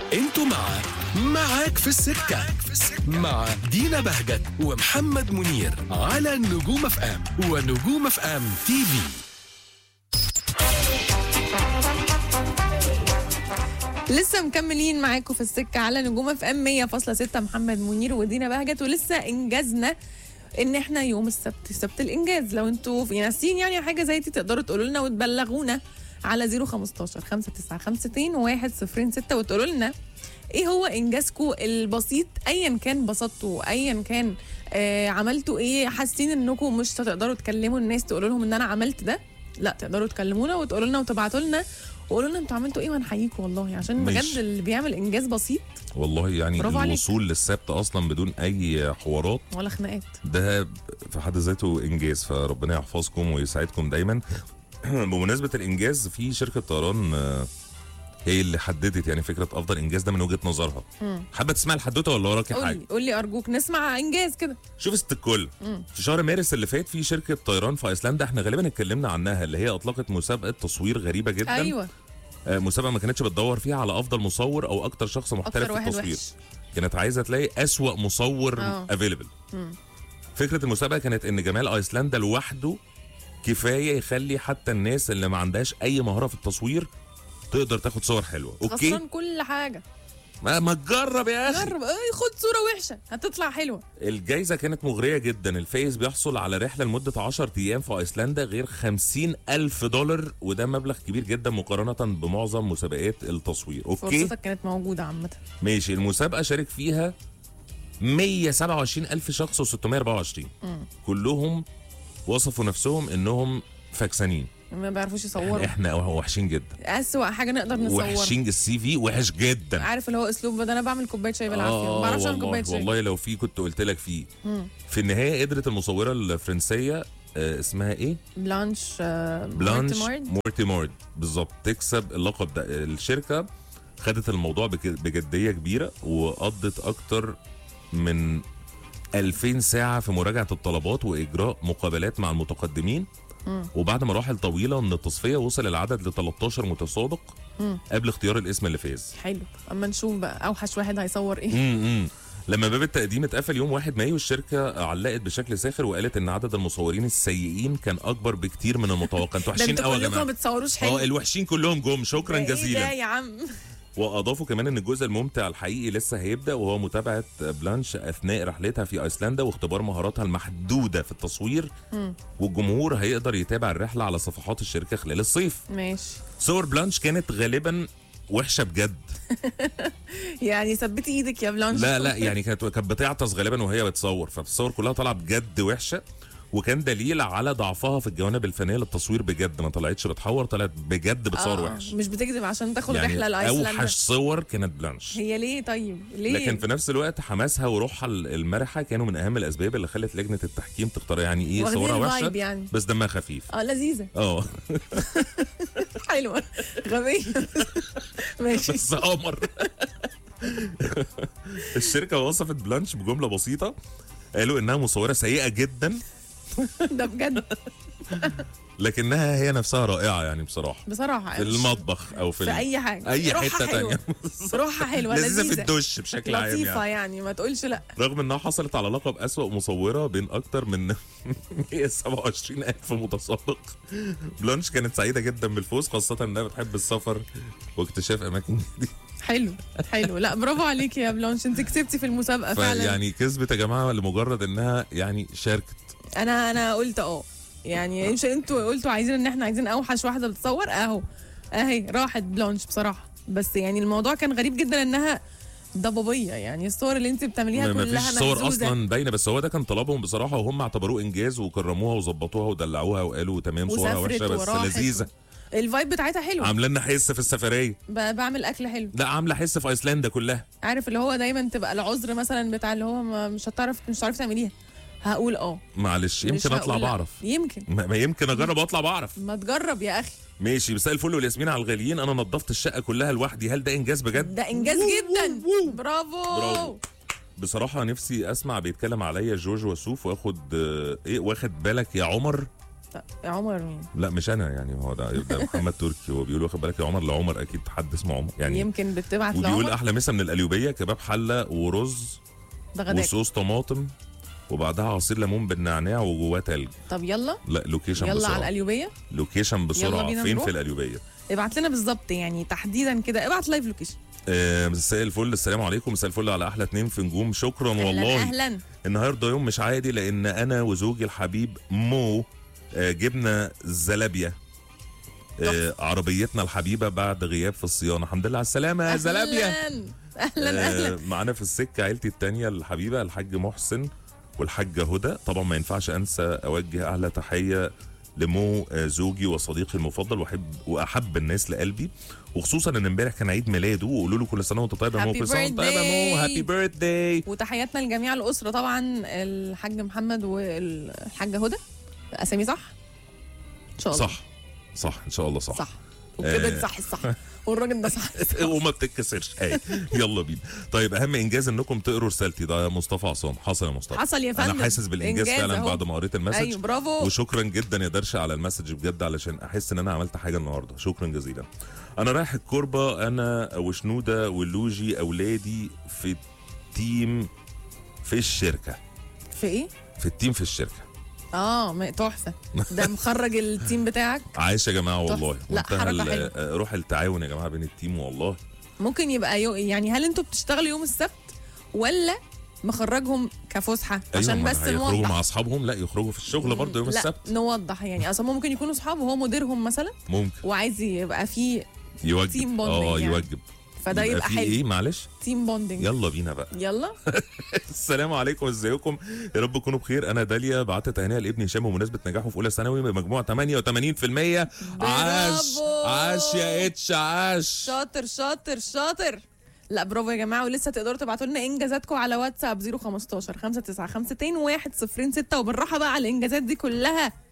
انتوا مع معاك في السكة مع دينا بهجت ومحمد منير على نجوم اف ام ونجوم اف ام تي في لسه مكملين معاكم في السكه على نجوم اف ام 100.6 محمد منير ودينا بهجت ولسه انجزنا ان احنا يوم السبت سبت الانجاز لو انتوا في ناسين يعني حاجه زي دي تقدروا تقولوا لنا وتبلغونا على 015 5952 106 وتقولوا لنا ايه هو انجازكم البسيط ايا كان بسطتوا ايا كان آه عملتوا ايه حاسين انكم مش هتقدروا تكلموا الناس تقولوا لهم ان انا عملت ده لا تقدروا تكلمونا وتقولوا لنا وتبعتوا لنا وقولوا لنا انتوا عملتوا ايه وهنحييكم والله عشان بجد ماشي. اللي بيعمل انجاز بسيط والله يعني برافو عليك. الوصول للسبت اصلا بدون اي حوارات ولا خناقات ده في حد ذاته انجاز فربنا يحفظكم ويسعدكم دايما بمناسبه الانجاز في شركه طيران آه، هي اللي حددت يعني فكره افضل انجاز ده من وجهه نظرها حابه تسمع الحدوته ولا وراكي قول حاجه لي قول لي ارجوك نسمع انجاز كده شوف ست الكل في شهر مارس اللي فات في شركه طيران في ايسلندا احنا غالبا اتكلمنا عنها اللي هي اطلقت مسابقه تصوير غريبه جدا ايوه آه، مسابقه ما كانتش بتدور فيها على افضل مصور او اكتر شخص محترف اكتر في واحد التصوير وحش كانت عايزه تلاقي اسوأ مصور آه. افيلبل فكره المسابقه كانت ان جمال ايسلندا لوحده كفايه يخلي حتى الناس اللي ما عندهاش اي مهاره في التصوير تقدر تاخد صور حلوه اوكي خسران كل حاجه ما, ما تجرب يا اخي جرب اي خد صوره وحشه هتطلع حلوه الجائزه كانت مغريه جدا الفايز بيحصل على رحله لمده 10 ايام في ايسلندا غير 50 الف دولار وده مبلغ كبير جدا مقارنه بمعظم مسابقات التصوير اوكي فرصتك كانت موجوده عامه ماشي المسابقه شارك فيها 127 الف شخص و624 كلهم وصفوا نفسهم انهم فكسانين ما بيعرفوش يعني يصوروا احنا وحشين جدا اسوأ حاجه نقدر نصورها وحشين السي في وحش جدا عارف اللي هو اسلوب ده انا بعمل كوبايه شاي بالعافيه ما آه بعرفش اعمل والله كوبايه شاي والله لو في كنت قلت لك فيه في النهايه قدرت المصوره الفرنسيه آه، اسمها ايه؟ بلانش آه، بلانش مورتيمارد. مورتيمارد بالظبط تكسب اللقب ده الشركه خدت الموضوع بك- بجديه كبيره وقضت اكتر من 2000 ساعه في مراجعه الطلبات واجراء مقابلات مع المتقدمين وبعد مراحل طويله من التصفيه وصل العدد ل 13 متسابق قبل اختيار الاسم اللي فاز حلو اما نشوف بقى اوحش واحد هيصور ايه امم لما باب التقديم اتقفل يوم 1 مايو الشركه علقت بشكل ساخر وقالت ان عدد المصورين السيئين كان اكبر بكتير من المتوقع انتوا ده وحشين انتوا قوي يا كلكم ما جماعه بتصوروش حلو اه الوحشين كلهم جم شكرا ده ايه ده جزيلا يا عم واضافوا كمان ان الجزء الممتع الحقيقي لسه هيبدا وهو متابعه بلانش اثناء رحلتها في ايسلندا واختبار مهاراتها المحدوده في التصوير والجمهور هيقدر يتابع الرحله على صفحات الشركه خلال الصيف ماشي صور بلانش كانت غالبا وحشه بجد يعني ثبتي ايدك يا بلانش لا لا يعني كانت كانت بتعطس غالبا وهي بتصور فالصور كلها طالعه بجد وحشه وكان دليل على ضعفها في الجوانب الفنيه للتصوير بجد ما طلعتش بتحور طلعت بجد بتصور آه، وحش مش بتكذب عشان تاخد يعني رحله لايسلندا اوحش صور كانت بلانش هي ليه طيب ليه لكن في نفس الوقت حماسها وروحها المرحه كانوا من اهم الاسباب اللي خلت لجنه التحكيم تختار يعني ايه واخدين صورها وحشه الفايب يعني. بس دمها خفيف اه لذيذه اه حلوه غبيه ماشي بس قمر الشركه وصفت بلانش بجمله بسيطه قالوا انها مصوره سيئه جدا ده بجد لكنها هي نفسها رائعه يعني بصراحه بصراحه في المطبخ او في, في ال- اي حاجه اي روحها حته حلوة. تانية روحها حلوه لذيذه لذيذه في الدش بشكل عام لطيفه يعني يعني ما تقولش لا رغم انها حصلت على لقب اسوأ مصوره بين اكتر من 127 الف متسابق بلانش كانت سعيده جدا بالفوز خاصه انها بتحب السفر واكتشاف اماكن جديده حلو حلو لا برافو عليك يا بلانش انت كسبتي في المسابقه فعلا فيعني كسبت يا جماعه لمجرد انها يعني شاركت انا انا قلت اه يعني مش انتوا قلتوا عايزين ان احنا عايزين اوحش واحده بتصور اهو اهي راحت بلانش بصراحه بس يعني الموضوع كان غريب جدا انها ضبابيه يعني الصور اللي انت بتعمليها ما ما كلها فيش صور مهزوزة. اصلا باينه بس هو ده كان طلبهم بصراحه وهم اعتبروه انجاز وكرموها وظبطوها ودلعوها وقالوا تمام صورها وسافرت وحشه بس وراحت لذيذه الفايب بتاعتها حلوه عامله لنا حس في السفريه ب- بعمل اكل حلو لا عامله حس في ايسلندا كلها عارف اللي هو دايما تبقى العذر مثلا بتاع اللي هو ما مش هتعرف مش هتعرفي تعمليها هقول اه معلش مش يمكن اطلع هقول لأ. بعرف يمكن ما ما يمكن اجرب اطلع بعرف ما تجرب يا اخي ماشي مساء الفل والياسمين على الغاليين انا نظفت الشقه كلها لوحدي هل ده انجاز بجد ده انجاز جدا برافو برافو. بصراحه نفسي اسمع بيتكلم عليا جورج وسوف واخد آه، ايه واخد بالك يا عمر طب يا عمر مين لا مش انا يعني هو ده, ده محمد تركي هو بيقول واخد بالك يا عمر لعمر اكيد حد اسمه عمر يعني يمكن بتبعت وبيقول لعمر احلى مسا من القليوبيه كباب حله ورز ده غداك وصوص طماطم وبعدها عصير ليمون بالنعناع وجواه تلج طب يلا لا لوكيشن يلا على بسرعه القليوبيه لوكيشن يلا بسرعه بينا فين نروح. في القليوبيه ابعت لنا بالظبط يعني تحديدا كده ابعت لايف لوكيشن آه، مساء الفل السلام عليكم مساء الفل على احلى اتنين في نجوم شكرا والله اهلا اهلا النهارده يوم مش عادي لان انا وزوجي الحبيب مو آه، جبنا زلابيا آه، عربيتنا الحبيبه بعد غياب في الصيانه الحمد لله على السلامه يا زلابيا اهلا اهلا اهلا آه، معانا في السكه عيلتي التانية الحبيبه الحاج محسن والحاجه هدى طبعا ما ينفعش انسى اوجه اعلى تحيه لمو آه، زوجي وصديقي المفضل واحب واحب الناس لقلبي وخصوصا ان امبارح كان عيد ميلاده وقولوا له كل سنه وانت طيب يا مو Happy كل سنه وانت طيب يا مو birthday. هابي بيرث داي وتحياتنا لجميع الاسره طبعا الحاج محمد والحاجه هدى اسامي صح ان شاء الله صح صح ان شاء الله صح, صح وكده آه. صح الصح والراجل ده صح وما بتتكسرش اي يلا بينا طيب اهم انجاز انكم تقروا رسالتي ده مصطفى عصام حصل يا مصطفى حصل يا فندم انا حاسس بالانجاز إنجاز فعلا أهو. بعد ما قريت المسج ايوه برافو وشكرا جدا يا درش على المسج بجد علشان احس ان انا عملت حاجه النهارده شكرا جزيلا انا رايح الكوربه انا وشنوده ولوجي اولادي في التيم في الشركه في ايه؟ في التيم في الشركه اه ما- تحفه ده مخرج التيم بتاعك عايش يا جماعه والله تحفة. لا، منتهى حركة ال- حلوة. آه، روح التعاون يا جماعه بين التيم والله ممكن يبقى يو يعني هل انتوا بتشتغلوا يوم السبت ولا مخرجهم كفسحه عشان ما بس هيخرجوا نوضح مع اصحابهم لا يخرجوا في الشغل برضه يوم لا السبت نوضح يعني اصلا ممكن يكونوا اصحاب وهو مديرهم مثلا ممكن وعايز يبقى في يوجب تيم bonding اه يعني. يوجب فده يبقى في حلو ايه معلش تيم بوندنج يلا بينا بقى يلا السلام عليكم ازيكم يا رب تكونوا بخير انا داليا بعت تهنئه لابني هشام بمناسبه نجاحه في اولى ثانوي بمجموع 88% عاش برافو. عاش يا اتش عاش شاطر شاطر شاطر لا برافو يا جماعه ولسه تقدروا تبعتوا لنا انجازاتكم على واتساب 015 595 106 وبالراحه بقى على الانجازات دي كلها